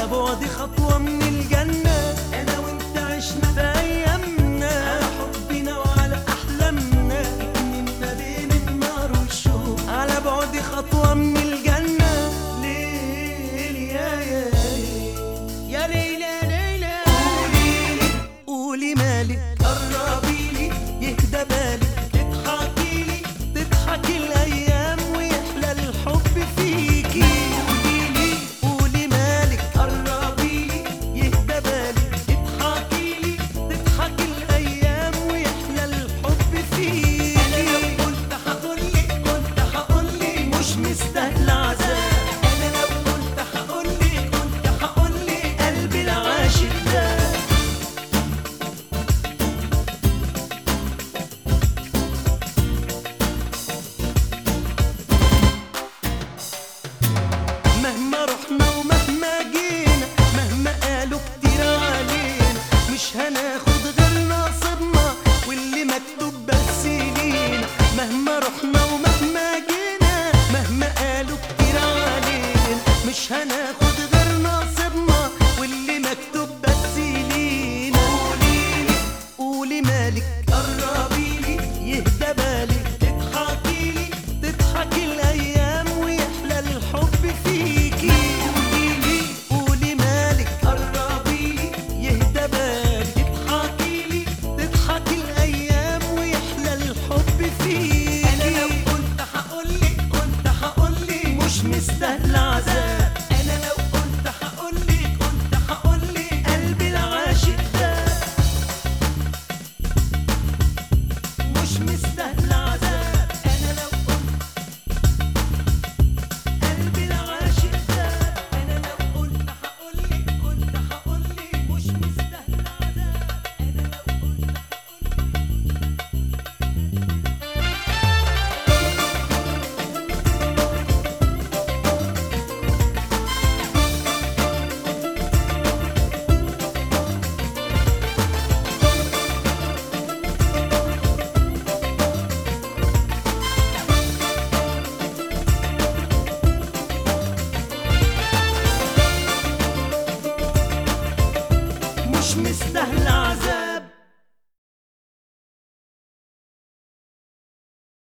بعد خطوة من الجنة أنا وأنت عشنا في أيامنا على حبنا وعلى أحلامنا اتنين ما بين النار والشوق على بعد خطوة من الجنة ليل يا يا يا ليلى ليلى قولي قولي مالك قربي لي يهدى بالك تضحكي لي تضحكي الايام ويحلى الحب فيكي قولي لي قولي مالك قربي لي يهدى بالك تضحكي لي تضحكي الايام ويحلى الحب فيكي انا لو كنت هقول لك كنت هقول لك مش مستاهله عذاب انا لو كنت هقول لك كنت هقول لك قلبي العاشق ده مهما رحنا ومهما جينا مهما قالوا كتير علينا مش هناخد غير نصيبنا واللي مكتوب بس لينا مهما رحنا ومهما جينا مهما قالوا كتير علينا مش هناخد غير نصيبنا واللي مكتوب بس لينا قوليلي قولي مالك قربي لي يهدى بالك تضحكي لي تضحكي الايام ويحلى الحب فيكي قوليلي قولي مالك قربي لي يهدى بالك تضحكي لي تضحكي الايام ويحلى الحب فيكي انا لو كنت هقول لك كنت هقول لك مش مستاهله عذاب انا لو كنت هقول لك كنت هقول لك قلبي العاشق ده مش مستاهله عذاب انا لو كنت قلبي العاشق ده انا لو كنت هقول لك كنت هقول لك مش مستاهله عذاب انا لو كنت مش مستاهله